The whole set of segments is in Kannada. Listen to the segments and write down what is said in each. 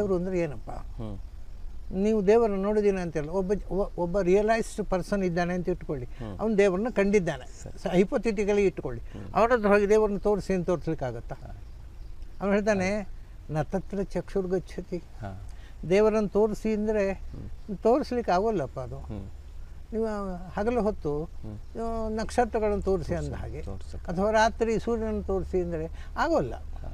ದೇವರು ಅಂದರೆ ಏನಪ್ಪ ಹ್ಞೂ ನೀವು ದೇವರನ್ನು ನೋಡಿದ್ದೀನ ಅಂತೆಲ್ಲ ಒಬ್ಬ ಒ- ಒಬ್ಬ ರಿಯಲೈಸ್ಡ್ ಪರ್ಸನ್ ಇದ್ದಾನೆ ಅಂತ ಇಟ್ಕೊಳ್ಳಿ ಅವನು ದೇವರನ್ನ ಕಂಡಿದ್ದಾನೆ ಹೈಪೋಥೆಟಿಕಲಿ ಇಟ್ಕೊಳ್ಳಿ ಅವನ ಹತ್ರ ಹೋಗಿ ದೇವರನ್ನ ತೋರಿಸಿ ಅಂತ ತೋರಿಸ್ಲಿಕ್ಕಾಗತ್ತಾ ಅವನು ಹೇಳ್ತಾನೆ ನ ತತ್ರ ಚಕ್ಷುರ್ಗಚ್ಚತಿ ಹಾಂ ದೇವರನ್ನು ತೋರಿಸಿ ಅಂದರೆ ತೋರಿಸ್ಲಿಕ್ಕೆ ಆಗೋಲ್ಲಪ್ಪ ಅದು ಹ್ಞೂ ನೀವು ಹಗಲು ಹೊತ್ತು ಆ, ನಕ್ಷತ್ರಗಳನ್ನು ತೋರಿಸಿ ಅಂದ ಹಾಗೆ ತೋರ್ಸಕ್ಕೆ ಅಥವಾ ರಾತ್ರಿ ಸೂರ್ಯನ ತೋರಿಸಿ ಅಂದರೆ ಆಗೋಲ್ಲ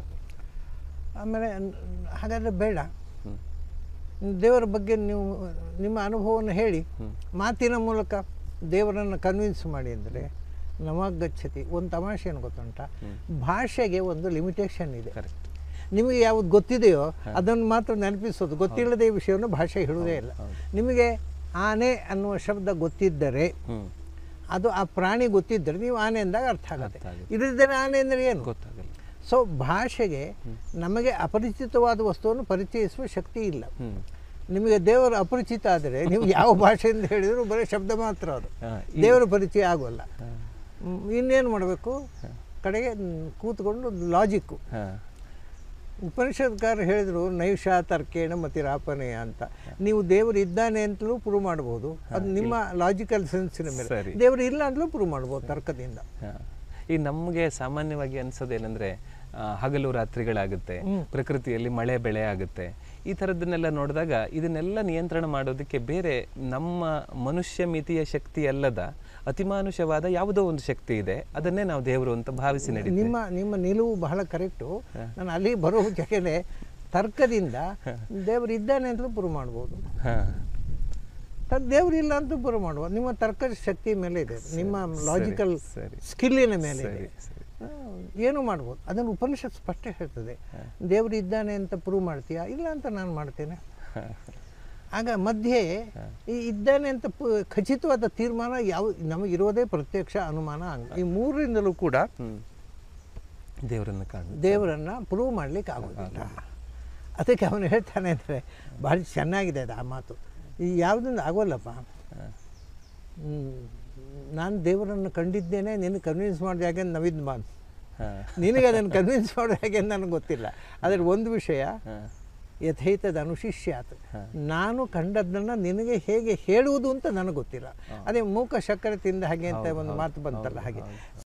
ಆಮೇಲೆ ನ್- ಹಾಗಾದರೆ ಬೇಡ ಹ್ಞೂ ದೇವರ ಬಗ್ಗೆ ನೀವು ನಿಮ್ಮ ಅನುಭವವನ್ನು ಹೇಳಿ ಮಾತಿನ ಮೂಲಕ ದೇವರನ್ನು ಕನ್ವಿನ್ಸ್ ಮಾಡಿ ಅಂದರೆ ನಮಗಚ್ಚತಿ ಒಂದು ತಮಾಷೆ ಏನು ಗೊತ್ತುಂಟ ಭಾಷೆಗೆ ಒಂದು ಲಿಮಿಟೇಷನ್ ಇದೆ ಕರೆಕ್ಟ್ ನಿಮಗೆ ಯಾವ್ದು ಗೊತ್ತಿದೆಯೋ ಅದನ್ನು ಮಾತ್ರ ನೆನಪಿಸೋದು ಗೊತ್ತಿಲ್ಲದೆ ವಿಷಯವನ್ನು ಭಾಷೆ ಹೇಳುವುದೇ ಇಲ್ಲ ನಿಮಗೆ ಆನೆ ಅನ್ನುವ ಶಬ್ದ ಗೊತ್ತಿದ್ದರೆ ಹ್ಞೂ ಅದು ಆ ಪ್ರಾಣಿ ಗೊತ್ತಿದ್ದರೆ ನೀವು ಆನೆ ಅಂದಾಗ ಅರ್ಥ ಆಗುತ್ತೆ ಅರ್ಥ ಆಗುತ್ತೆ. ಇಲ್ಲದಿದ್ದರೆ ಆನೆ ಅಂದರೆ ಏನು ಗೊತ್ತಾಗಲ್ಲ ಸೊ ಭಾಷೆಗೆ ನಮಗೆ ಅಪರಿಚಿತವಾದ ವಸ್ತುವನ್ನು ಪರಿಚಯಿಸುವ ಶಕ್ತಿ ಇಲ್ಲ ಹ್ಞೂ ನಿಮಗೆ ದೇವರು ಅಪರಿಚಿತ ಆದರೆ ನೀವು ಯಾವ ಭಾಷೆಯಿಂದ ಹೇಳಿದರೂ ಬರೀ ಶಬ್ದ ಮಾತ್ರ ಅದು ಹಾಂ ದೇವರ ಪರಿಚಯ ಆಗೋಲ್ಲ ಮ್, ಇನ್ನೇನು ಮಾಡಬೇಕು ಕಡೆಗೆ ಮ್, ಕೂತ್ಕೊಂಡು ಲಾಜಿಕ್ಕು ಹಾಂ ಉಪನಿಷತ್ಕಾರ ಹೇಳಿದರು ನೈಷ ತರ್ಕೇಣ ಮತಿರಾಪನೆಯ ಅಂತ ನೀವು ದೇವರು ಇದ್ದಾನೆ ಅಂತಲೂ ಪ್ರೂವ್ ಮಾಡ್ಬೋದು ಅದು ನಿಮ್ಮ ಲಾಜಿಕಲ್ ಸೆನ್ಸಿನ ಮೇಲೆ ಸರಿ. ದೇವರು ಇಲ್ಲ ಅಂತಲೂ ಪ್ರೂವ್ ಮಾಡ್ಬೋದು ತರ್ಕದಿಂದ ಹಾ. ಈ ನಮಗೆ ಸಾಮಾನ್ಯವಾಗಿ ಅನ್ಸೋದೇನೆಂದ್ರೆ ಆ, ಹಗಲು ರಾತ್ರಿಗಳಾಗುತ್ತೆ ಪ್ರಕೃತಿಯಲ್ಲಿ ಮಳೆ ಬೆಳೆ ಆಗುತ್ತೆ ಈ ಥರದ್ದನ್ನೆಲ್ಲ ನೋಡಿದಾಗ ಇದನ್ನೆಲ್ಲ ನಿಯಂತ್ರಣ ಮಾಡೋದಕ್ಕೆ ಬೇರೆ ನಮ್ಮ ಮನುಷ್ಯ ಮಿತಿಯ ಶಕ್ತಿ ಅಲ್ಲದ ಅತಿಮಾನುಷವಾದ ಯಾವುದೋ ಒಂದು ಶಕ್ತಿ ಇದೆ ಅದನ್ನೇ ನಾವು ದೇವರು ಅಂತ ಭಾವಿಸಿ ನಡೀತೀವಿ ನಿಮ್ಮ ನಿಮ್ಮ ನಿಲುವು ಬಹಳ ಕರೆಕ್ಟು ನಾನು ಅಲ್ಲಿ ಬರೋ ಜೊತೆಗೆ ತರ್ಕದಿಂದ ದೇವರು ಇದ್ದಾನೆ ಅಂತಲೂ ಪ್ರೂವ್ ಮಾಡ್ಬೋದು ಹಾ ತದ್ ದೇವರು ಇಲ್ಲ ಅಂತ ಪ್ರೂವ್ ಮಾಡ್ಬೋದು ನಿಮ್ಮ ತರ್ಕ ಶಕ್ತಿ ಮೇಲೆ ಇದೆ ನಿಮ್ಮ ಲಾಜಿಕಲ್ ಸರಿ. ಸ್ಕಿಲ್ಲಿನ ಮೇಲೆ ಸರಿ ಇದೆ ಸರಿ ಆ, ಏನು ಮಾಡ್ಬೋದು ಅದನ್ನು ಉಪನಿಷತ್ ಸ್ಪಷ್ಟ ಹೇಳ್ತದೆ ದೇವರು ಇದ್ದಾನೆ ಅಂತ ಪ್ರೂವ್ ಮಾಡ್ತೀಯಾ ಇಲ್ಲ ಅಂತ ನಾನು ಮಾಡ್ತೇನೆ ಹಾ. ಆಗ ಮಧ್ಯೆ ಈ ಇದ್ದಾನೆ ಅಂತ ಪ- ಖಚಿತವಾದ ತೀರ್ಮಾನ ಯಾವ ನಮಗಿರೋದೇ ಪ್ರತ್ಯಕ್ಷ ಅನುಮಾನ ಅಂಗ ಈ ಮೂರರಿಂದಲೂ ಕೂಡ ಹ್ಮ್ ದೇವರನ್ನು ಕಾಣು ದೇವರನ್ನು ಪ್ರೂವ್ ಮಾಡಲಿಕ್ಕೆ ಆಗೋದಿಲ್ಲ ಅದಕ್ಕೆ ಅವನು ಹೇಳ್ತಾನೆ ಅಂದರೆ ಭಾಳ ಚೆನ್ನಾಗಿದೆ ಅದು ಆ ಮಾತು ಈ ಯಾವುದೊಂದು ಆಗೋಲ್ಲಪ್ಪ ಹ್ಮ್. ನಾನು ದೇವರನ್ನು ಕಂಡಿದ್ದೇನೆ ನಿನ್ನ ಕನ್ವಿನ್ಸ್ ಮಾಡಿದ ಹಾಗೆ ನವಿದ್ ಮಾನ್ ಹಾ ನಿನಗೆ ಅದನ್ನು ಕನ್ವಿನ್ಸ್ ಮಾಡೋದು ಹೇಗೆ ಅಂತ ನನಗೆ ಗೊತ್ತಿಲ್ಲ ಆದರೆ ಒಂದು ವಿಷಯ ಹಾ ಯಥೈತದ ಅನುಶಿಷ್ಯಾತ್ ನಾನು ಕಂಡದ್ದನ್ನು ನಿನಗೆ ಹೇಗೆ ಹೇಳುವುದು ಅಂತ ನನಗೆ ಗೊತ್ತಿಲ್ಲ ಅದೇ ಮೂಕ ಸಕ್ಕರೆ ತಿಂದ ಹಾಗೆ ಅಂತ ಒಂದು ಮಾತು ಬಂತಲ್ಲ ಹಾಗೆ